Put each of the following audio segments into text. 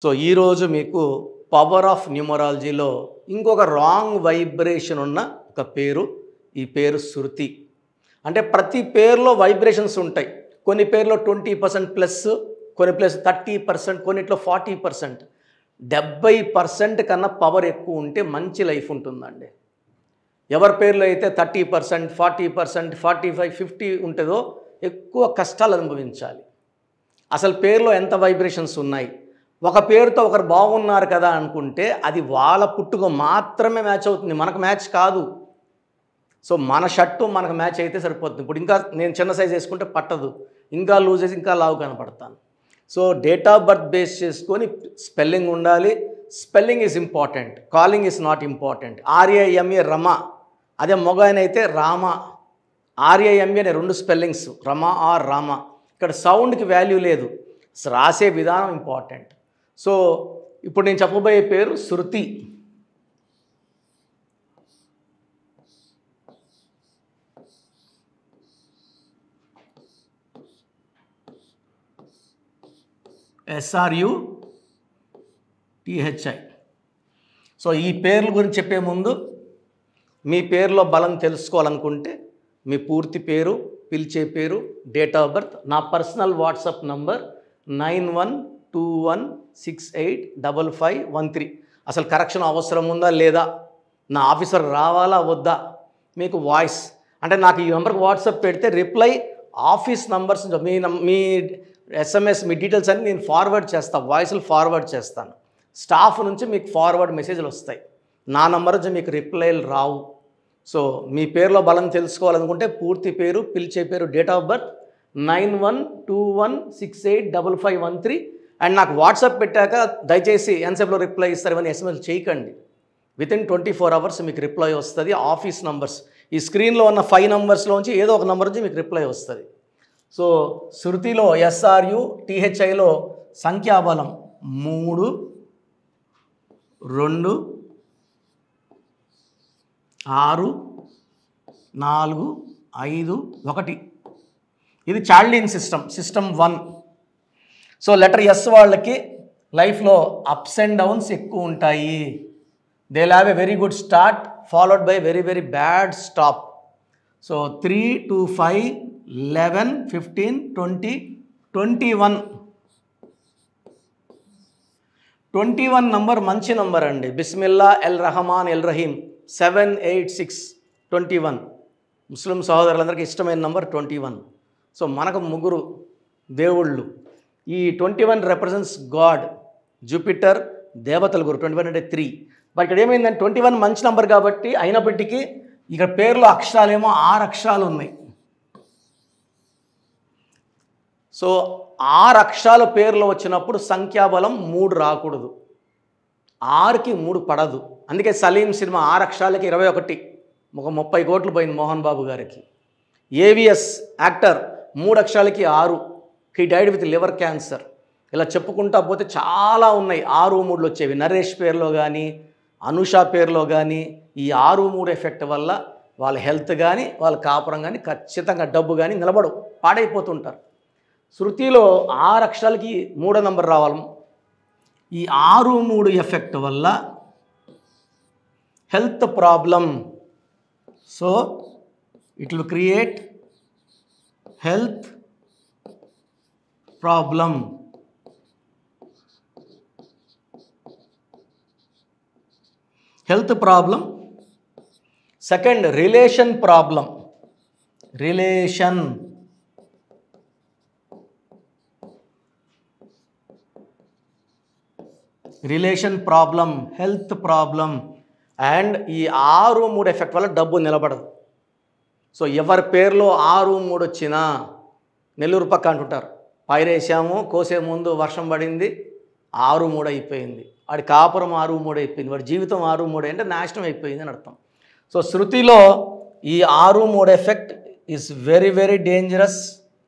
so ఈరోజు మీకు power of న్యూమరాలజీలో ఇంకొక రాంగ్ వైబ్రేషన్ ఉన్న ఒక పేరు ఈ పేరు శృతి అంటే ప్రతి పేరులో వైబ్రేషన్స్ ఉంటాయి కొన్ని పేర్లో ట్వంటీ పర్సెంట్ ప్లస్ కొన్ని ప్లస్ థర్టీ పర్సెంట్ కొన్నిట్లో ఫార్టీ పర్సెంట్ డెబ్బై పర్సెంట్ కన్నా పవర్ ఎక్కువ ఉంటే మంచి లైఫ్ ఉంటుందండి ఎవరి పేర్లో అయితే thirty percent forty percent forty five fifty ఉంటుందో ఎక్కువ కష్టాలు అనుభవించాలి అసలు పేరులో ఎంత వైబ్రేషన్స్ ఉన్నాయి ఒక పేరుతో ఒకరు బాగున్నారు కదా అనుకుంటే అది వాళ్ళ పుట్టుక మాత్రమే మ్యాచ్ అవుతుంది మనకు మ్యాచ్ కాదు సో మన షర్టు మనకు మ్యాచ్ అయితే సరిపోతుంది ఇప్పుడు ఇంకా నేను చిన్న సైజ్ వేసుకుంటే పట్టదు ఇంకా లూజ్ చేసి ఇంకా లావు కనపడతాను so date of birth base చేసుకొని స్పెల్లింగ్ ఉండాలి spelling is important calling is not important R A M A Rama అదే మొగాయన అయితే రామ ఆర్ఏఎంఏ అనే రెండు స్పెల్లింగ్స్ రమ ఆర్ రామ ఇక్కడ సౌండ్కి వాల్యూ లేదు రాసే విధానం ఇంపార్టెంట్ సో ఇప్పుడు నేను చెప్పబోయే పేరు శృతి ఎస్ఆర్యు టిహెచ్ఐ సో ఈ పేర్ల గురించి చెప్పే ముందు మీ పేరులో బలం తెలుసుకోవాలనుకుంటే మీ పూర్తి పేరు పిలిచే పేరు డేట్ ఆఫ్ బర్త్ నా personal WhatsApp number nine one two one six eight double five one three అసలు కరెక్షన్ అవసరం ఉందా లేదా నా ఆఫీసర్ రావాలా వద్దా మీకు వాయిస్ అంటే నాకు ఈ నెంబర్కి వాట్సాప్ పెడితే రిప్లై ఆఫీస్ నంబర్స్ మీ నం- మీ ఎస్ఎంఎస్ మీ డీటెయిల్స్ అన్ని నేను ఫార్వర్డ్ చేస్తాను వాయిస్లు ఫార్వర్డ్ చేస్తాను స్టాఫ్ నుంచి మీకు ఫార్వర్డ్ మెసేజ్లు వస్తాయి నా నంబర్ నుంచి మీకు రిప్లైలు రావు సో మీ పేరులో బలం తెలుసుకోవాలనుకుంటే పూర్తి పేరు పిలిచే పేరు date of birth nine one two one six eight double five one three and నాకు వాట్సాప్ పెట్టాక దయచేసి ఎన్సెప్లో రిప్లై ఇస్తారు ఇవన్నీ ఎస్ఎంఎస్ చేయకండి within twenty four hours మీకు రిప్లై వస్తుంది ఆఫీస్ నంబర్స్ ఈ స్క్రీన్లో ఉన్న ఫైవ్ నంబర్స్లోంచి ఏదో ఒక నంబర్ నుంచి మీకు రిప్లై వస్తుంది సో శృతిలో ఎస్ఆర్యు టిహెచ్ఐలో సంఖ్యాబలం మూడు రెండు ఆరు నాలుగు ఐదు ఒకటి ఇది Chaldean system system one so letter S వాళ్ళకి లైఫ్లో అప్స్ అండ్ డౌన్స్ ఎక్కువ ఉంటాయి they have a very good start followed by very very bad stop so three two five eleven fifteen twenty twenty one twenty one number మంచి number అండి బిస్మిల్లా ఎల్ రహమాన్ ఎల్ రహీం seven eight six twenty one Muslim సహోదరులందరికీ ఇష్టమైన number twenty one so మనకు ముగ్గురు దేవుళ్ళు ఈ twenty one represents God Jupiter దేవతల గురు ట్వంటీ వన్ అంటే త్రీ మరి ఇక్కడ ఏమైందంటే ట్వంటీ వన్ మంచి నంబర్ కాబట్టి అయినప్పటికీ ఇక్కడ పేర్లో అక్షరాలేమో ఆరు అక్షరాలు ఉన్నాయి సో ఆరు అక్షరాల పేర్లు వచ్చినప్పుడు సంఖ్యాబలం మూడు రాకూడదు ఆరుకి మూడు పడదు అందుకే సలీం సినిమా ఆరు అక్షరాలకి ఇరవై ఒకటి ఒక ముప్పై కోట్లు పోయింది మోహన్ బాబు గారికి ఏవిఎస్ యాక్టర్ మూడు అక్షరాలకి ఆరు he died with liver cancer ఇలా చెప్పుకుంటా పోతే చాలా ఉన్నాయి ఆరు మూడులు వచ్చేవి నరేష్ పేరులో కానీ అనుష పేరులో కానీ ఈ ఆరు మూడు ఎఫెక్ట్ వల్ల వాళ్ళ హెల్త్ కానీ వాళ్ళ కాపురం కానీ ఖచ్చితంగా డబ్బు కానీ నిలబడవు పాడైపోతుంటారు శృతిలో ఆరు అక్షరాలకి మూడో నంబర్ రావాలి ఈ ఆరు మూడు ఎఫెక్ట్ వల్ల health problem so it will create health problem health problem second relation problem relation relation problem health problem and ఈ ఆరు మూడు ఎఫెక్ట్ వల్ల డబ్బు నిలబడదు సో ఎవరి పేరులో ఆరు మూడు వచ్చినా నెల్లూరు పక్క అంటుంటారు పైరేసాము కోసే ముందు వర్షం పడింది ఆరు మూడు అయిపోయింది వాడి కాపురం ఆరు మూడు అయిపోయింది వాడి జీవితం ఆరు మూడు అంటే నాశనం అయిపోయింది అని అర్థం సో శృతిలో ఈ ఆరు మూడు effect is very very dangerous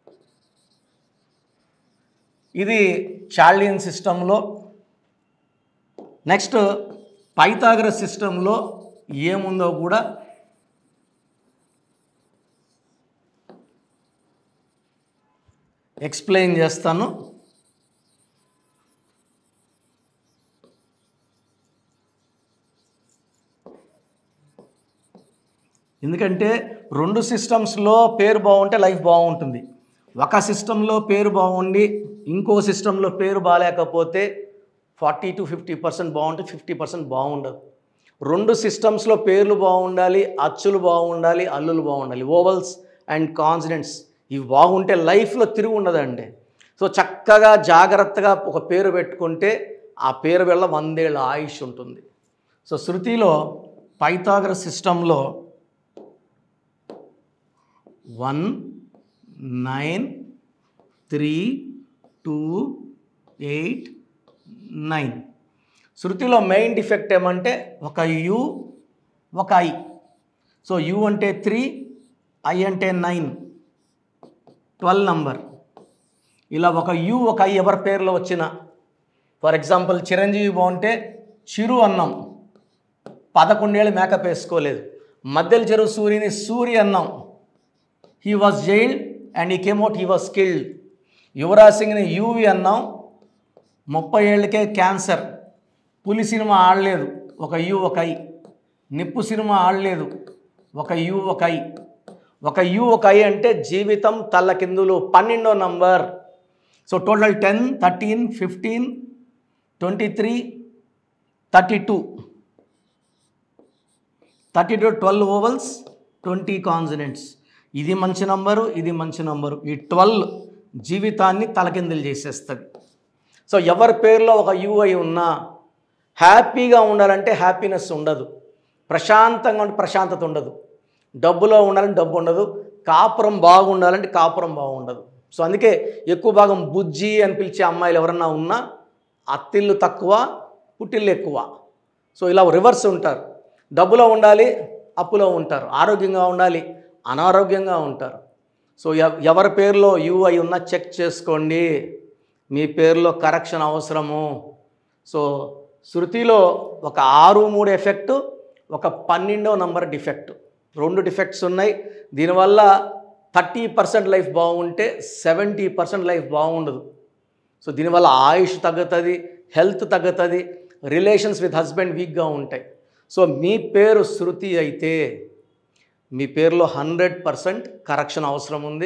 ఇది చార్లియన్ సిస్టంలో నెక్స్ట్ పైథాగరస్ సిస్టంలో ఏముందో కూడా ఎక్స్ప్లెయిన్ చేస్తాను ఎందుకంటే రెండు సిస్టమ్స్లో పేరు బాగుంటే లైఫ్ బాగుంటుంది ఒక సిస్టంలో పేరు బాగుండి ఇంకో సిస్టంలో పేరు బాగాలేకపోతే ఫార్టీ టు ఫిఫ్టీ పర్సెంట్ బాగుంటే ఫిఫ్టీ పర్సెంట్ బాగుండదు రెండు సిస్టమ్స్లో పేర్లు బాగుండాలి అచ్చులు బాగుండాలి అల్లులు బాగుండాలి ఓవల్స్ అండ్ కాన్సిడెంట్స్ ఇవి బాగుంటే లైఫ్లో తిరిగి ఉండదండి సో చక్కగా జాగ్రత్తగా ఒక పేరు పెట్టుకుంటే ఆ పేరు వల్ల వందేళ్ళ ఆయుష్ ఉంటుంది సో శృతిలో పైథాగర సిస్టంలో one nine three two eight nine శృతిలో మెయిన్ డిఫెక్ట్ ఏమంటే ఒక యు ఒక ఐ సో యు అంటే త్రీ ఐ అంటే నైన్ ట్వెల్వ్ నంబర్ ఇలా ఒక యు ఒక ఐ ఎవరి పేరులో వచ్చిన ఫర్ ఎగ్జాంపుల్ చిరంజీవి బాగుంటే చిరు అన్నాం పదకొండేళ్ళు మేకప్ వేసుకోలేదు మధ్యలో చెరువు సూర్యుని సూర్య అన్నాం హీ వాజ్ జైల్డ్ అండ్ ఈ came out he was skilled Yuvraj సింగ్ని యూవి అన్నాం ముప్పై ఏళ్ళకే క్యాన్సర్ పులి సినిమా ఆడలేదు ఒక యు ఒక ఐ నిప్పు సినిమా ఆడలేదు ఒక యు ఒక ఐ ఒక యు ఒక ఐ అంటే జీవితం తల్లకిందులు పన్నెండో number so total ten thirteen fifteen twenty three thirty two thirty two twelve vowels twenty consonants ఇది మంచి నంబరు ఇది మంచి నంబరు ఈ ట్వెల్వ్ జీవితాన్ని తలకిందులు చేసేస్తుంది సో ఎవరి పేరులో ఒక యూఐ ఉన్నా హ్యాపీగా ఉండాలంటే హ్యాపీనెస్ ఉండదు ప్రశాంతంగా ఉంటే ప్రశాంతత ఉండదు డబ్బులో ఉండాలంటే డబ్బు ఉండదు కాపురం బాగుండాలంటే కాపురం బాగుండదు సో అందుకే ఎక్కువ భాగం బుజ్జి అని పిలిచే అమ్మాయిలు ఎవరన్నా ఉన్నా అత్తిళ్ళు తక్కువ పుట్టిల్లు ఎక్కువ సో ఇలా రివర్స్ ఉంటారు డబ్బులో ఉండాలి అప్పులో ఉంటారు ఆరోగ్యంగా ఉండాలి అనారోగ్యంగా ఉంటారు సో ఎవ- ఎవరి పేరులో యూఐ ఉన్నా చెక్ చేసుకోండి మీ పేరులో కరెక్షన్ అవసరము సో శృతిలో ఒక ఆరు మూడు ఎఫెక్ట్ ఒక పన్నెండో నంబర్ డిఫెక్ట్ రెండు డిఫెక్ట్స్ ఉన్నాయి దీనివల్ల థర్టీ పర్సెంట్ లైఫ్ బాగుంటే సెవెంటీ పర్సెంట్ లైఫ్ బాగుండదు సో దీనివల్ల ఆయుష్ తగ్గుతుంది హెల్త్ తగ్గుతుంది రిలేషన్స్ విత్ హస్బెండ్ వీక్గా ఉంటాయి సో మీ పేరు శృతి అయితే మీ పేరులో హండ్రెడ్ పర్సెంట్ కరెక్షన్ అవసరం ఉంది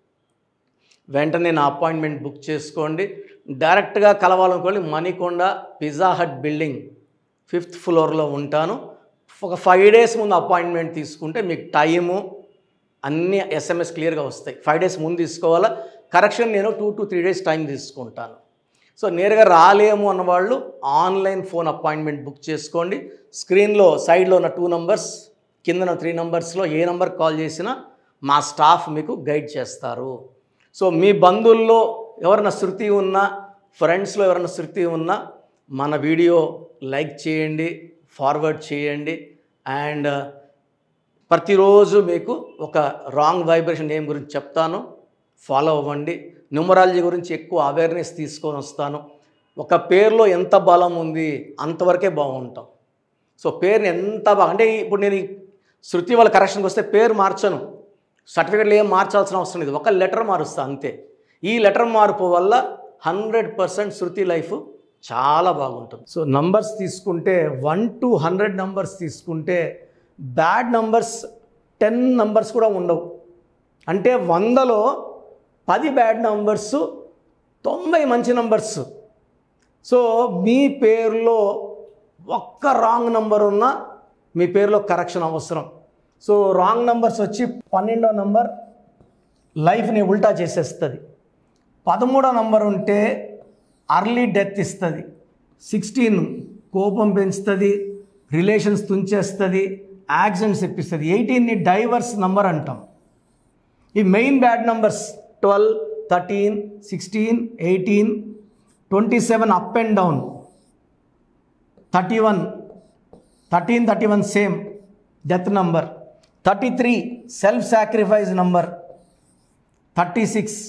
వెంటనే నా అపాయింట్మెంట్ బుక్ చేసుకోండి డైరెక్ట్గా కలవాలనుకోండి Manikonda Pizza Hut building fifth ఫ్లోర్లో ఉంటాను ఒక ఫైవ్ డేస్ ముందు అపాయింట్మెంట్ తీసుకుంటే మీకు టైము అన్ని ఎస్ఎంఎస్ క్లియర్గా వస్తాయి ఫైవ్ డేస్ ముందు తీసుకోవాలా కరెక్షన్ నేను two to three days time తీసుకుంటాను సో నేరుగా రాలేము అన్నవాళ్ళు ఆన్లైన్ ఫోన్ అపాయింట్మెంట్ బుక్ చేసుకోండి స్క్రీన్లో సైడ్లో ఉన్న టూ నంబర్స్ కిందన త్రీ నంబర్స్లో ఏ నంబర్ కాల్ చేసినా మా స్టాఫ్ మీకు గైడ్ చేస్తారు సో మీ బంధువుల్లో ఎవరైనా శృతి ఉన్నా ఫ్రెండ్స్లో ఎవరైనా శృతి ఉన్నా మన వీడియో లైక్ చేయండి ఫార్వర్డ్ చేయండి అండ్ ప్రతిరోజు మీకు ఒక రాంగ్ వైబ్రేషన్ నేమ్ గురించి చెప్తాను ఫాలో అవ్వండి న్యూమరాలజీ గురించి ఎక్కువ అవేర్నెస్ తీసుకొని వస్తాను ఒక పేరులో ఎంత బలం ఉంది అంతవరకే బాగుంటాం సో పేరుని ఎంత బాగా అంటే ఇప్పుడు నేను ఈ శృతి వాళ్ళ కరెక్షన్కి వస్తే పేరు మార్చను సర్టిఫికెట్లు ఏం మార్చాల్సిన అవసరం లేదు ఒక లెటర్ మారుస్తా అంతే ఈ లెటర్ మార్పు వల్ల హండ్రెడ్ పర్సెంట్ శృతి లైఫ్ చాలా బాగుంటుంది సో నంబర్స్ తీసుకుంటే వన్ టు హండ్రెడ్ నంబర్స్ తీసుకుంటే బ్యాడ్ నంబర్స్ టెన్ నంబర్స్ కూడా ఉండవు అంటే వందలో పది బ్యాడ్ నంబర్స్ తొంభై మంచి నంబర్స్ సో మీ పేరులో ఒక్క రాంగ్ నంబర్ ఉన్నా మీ పేరులో కరెక్షన్ అవసరం సో రాంగ్ నంబర్స్ వచ్చి పన్నెండో నంబర్ లైఫ్ని ఉల్టా చేసేస్తుంది పదమూడో నంబర్ ఉంటే అర్లీ డెత్ ఇస్తుంది సిక్స్టీన్ కోపం పెంచుతుంది రిలేషన్స్ తుంచేస్తుంది యాక్సిడెంట్స్ ఇప్పిస్తుంది ఎయిటీన్ని డైవర్స్ నంబర్ అంటాం ఈ main bad numbers twelve thirteen sixteen eighteen twenty seven up and down thirty one thirteen thirty one same death number thirty three self sacrifice number thirty six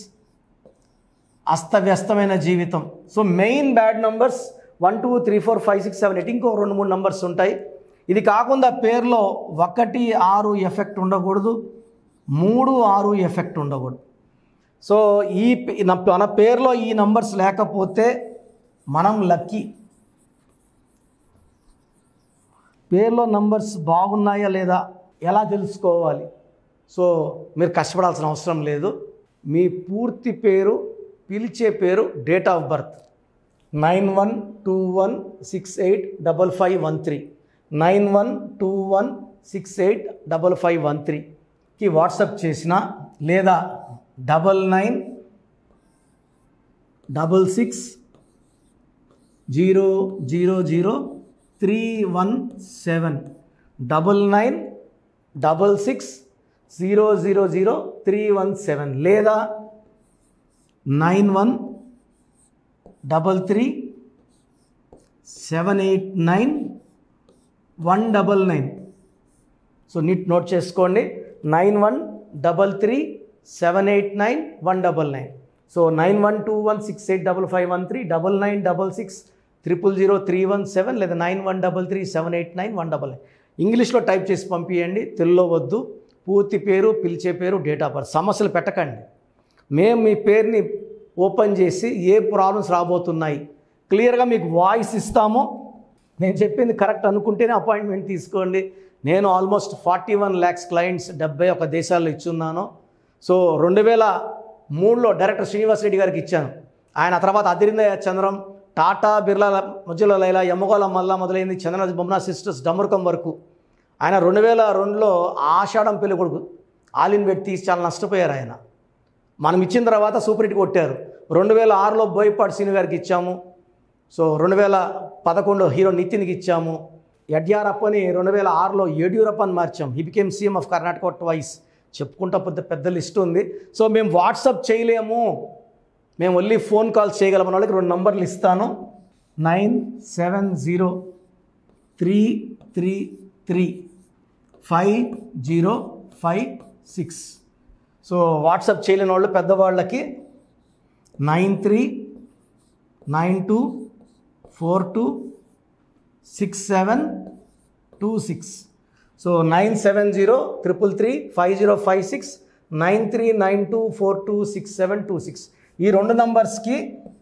అస్తవ్యస్తమైన జీవితం so main bad numbers one two three four five six seven eight ఇంకో రెండు మూడు numbers ఉంటాయి ఇది కాకుండా పేరులో ఒకటి ఆరు ఎఫెక్ట్ ఉండకూడదు మూడు ఆరు ఎఫెక్ట్ ఉండకూడదు సో ఈ పే- నా- మన పేరులో ఈ నంబర్స్ లేకపోతే మనం లక్కీ పేరులో నంబర్స్ బాగున్నాయా లేదా ఎలా తెలుసుకోవాలి సో మీరు కష్టపడాల్సిన అవసరం లేదు మీ పూర్తి పేరు పిలిచే పేరు date of birth nine one two one six eight double five one three nine one two one six eight double five one త్రీకి వాట్సప్ చేసిన లేదా double nine double six zero zero zero three one seven double nine double six zero zero zero three one seven లేదా nine one double three seven eight nine one double nine so neat note చేసుకోండి nine one double three seven eight nine one double nine so nine one two one six eight double five one three double nine double six triple zero three one seven లేదా nine one double three seven eight nine one double nine ఇంగ్లీష్లో type చేసి పంపించండి తెలుగులో వద్దు పూర్తి పేరు పిలిచే పేరు డేట్ ఆఫ్ బర్త్ సమస్యలు పెట్టకండి మేము మీ పేరుని ఓపెన్ చేసి ఏ ప్రాబ్లమ్స్ రాబోతున్నాయి క్లియర్గా మీకు వాయిస్ ఇస్తాము నేను చెప్పింది కరెక్ట్ అనుకుంటేనే అపాయింట్మెంట్ తీసుకోండి నేను almost forty one lakhs clients డెబ్బై ఒక దేశాల్లో ఇచ్చున్నాను సో రెండు వేల మూడులో డైరెక్టర్ శ్రీనివాస్ రెడ్డి గారికి ఇచ్చాను ఆయన ఆ తర్వాత అదిరిందయ్య చంద్రం టాటా బిర్లా మధ్యలో లైలా యమ్మగోళ మల్లా మొదలైంది చంద్రరాజ్ బొమ్మనా సిస్టర్స్ డమరుకం వరకు ఆయన రెండు వేల రెండులో ఆషాఢం పెళ్లి కొడుకు ఆలిన్ పెట్టి తీసి చాలా నష్టపోయారు ఆయన మనం ఇచ్చిన తర్వాత సూపర్ హిట్ కొట్టారు రెండు వేల ఆరులో బోయపాటి సీని గారికి ఇచ్చాము సో రెండు వేల పదకొండులో హీరో నితిన్కి ఇచ్చాము యడ్యారప్పని రెండు వేల ఆరులో యడ్యూరప్పని మార్చాం he became CM of Karnataka twice చెప్పుకుంటా పెద్ద పెద్ద లిస్ట్ ఉంది సో మేము వాట్సాప్ చేయలేము మేము ఓన్లీ ఫోన్ కాల్స్ చేయగలమన్న వాళ్ళకి రెండు నంబర్లు ఇస్తాను nine seven zero three three three five zero five six so WhatsApp చేయలేని వాళ్ళు పెద్దవాళ్ళకి nine three nine two four two six seven two six so nine seven zero triple three five zero five six nine three nine two four two six seven two six ఈ రెండు నంబర్స్కి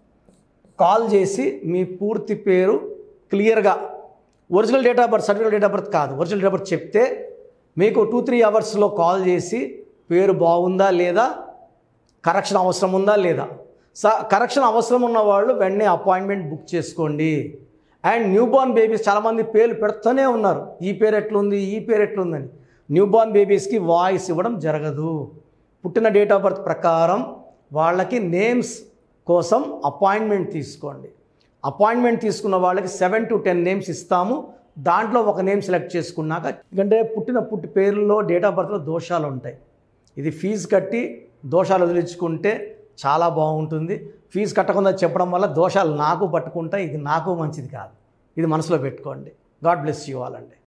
call చేసి మీ పూర్తి పేరు క్లియర్గా original date of birth certificate date of birth కాదు original date of birth చెప్తే మీకు టూ త్రీ అవర్స్లో కాల్ చేసి పేరు బాగుందా లేదా కరెక్షన్ అవసరం ఉందా లేదా స కరెక్షన్ అవసరం ఉన్న వాళ్ళు వెంటనే అపాయింట్మెంట్ బుక్ చేసుకోండి అండ్ న్యూ బార్న్ బేబీస్ చాలామంది పేర్లు పెడుతూనే ఉన్నారు ఈ పేరు ఎట్లుంది ఈ పేరు ఎట్లుందని న్యూ బార్న్ బేబీస్కి వాయిస్ ఇవ్వడం జరగదు పుట్టిన డేట్ ఆఫ్ బర్త్ ప్రకారం వాళ్ళకి నేమ్స్ కోసం అపాయింట్మెంట్ తీసుకోండి అపాయింట్మెంట్ తీసుకున్న వాళ్ళకి సెవెన్ టు టెన్ నేమ్స్ ఇస్తాము దాంట్లో ఒక నేమ్ సెలెక్ట్ చేసుకున్నాక ఎందుకంటే పుట్టిన పుట్టి పేర్లలో డేట్ ఆఫ్ బర్త్లో దోషాలు ఉంటాయి ఇది ఫీజు కట్టి దోషాలు వదిలించుకుంటే చాలా బాగుంటుంది ఫీజు కట్టకుండా చెప్పడం వల్ల దోషాలు నాకు పట్టుకుంటాయి ఇది నాకు మంచిది కాదు ఇది మనసులో పెట్టుకోండి గాడ్ బ్లెస్ యూ ఆల్ అండి